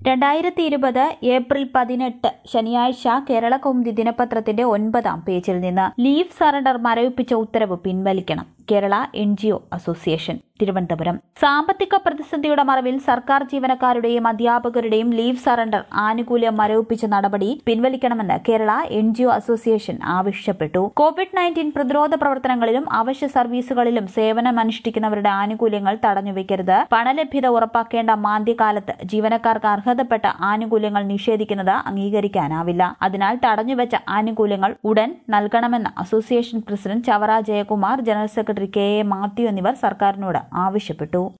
രണ്ടായിരത്തി ഇരുപത് ഏപ്രിൽ പതിനെട്ട് ശനിയാഴ്ച കേരള കൗമുദി ദിനപത്രത്തിന്റെ ഒൻപതാം പേജിൽ നിന്ന് ലീവ് സറണ്ടർ മരവിപ്പിച്ച ഉത്തരവ് പിൻവലിക്കണം Kerala N G O association Thiruvananthapuram സാമ്പത്തിക പ്രതിസന്ധിയുടെ മറവിൽ സർക്കാർ ജീവനക്കാരുടെയും അധ്യാപകരുടെയും ലീവ് സറണ്ടർ ആനുകൂല്യം മരവിപ്പിച്ച നടപടി പിൻവലിക്കണമെന്ന് Kerala N G O association ആവശ്യപ്പെട്ടു കോവിഡ് നയൻറ്റീൻ പ്രതിരോധ പ്രവർത്തനങ്ങളിലും അവശ്യ സർവീസുകളിലും സേവനമനുഷ്ഠിക്കുന്നവരുടെ ആനുകൂല്യങ്ങൾ തടഞ്ഞുവെക്കരുത് പണലഭ്യത ഉറപ്പാക്കേണ്ട മാന്ദ്യകാലത്ത് ജീവനക്കാർക്ക് അർഹതപ്പെട്ട ആനുകൂല്യങ്ങൾ നിഷേധിക്കുന്നത് അംഗീകരിക്കാനാവില്ല അതിനാൽ തടഞ്ഞുവെച്ച ആനുകൂല്യങ്ങൾ ഉടൻ നൽകണമെന്ന് association president Chavara Jayakumar general secretary K A Mathew എന്നിവർ സർക്കാരിനോട് ആവശ്യപ്പെട്ടു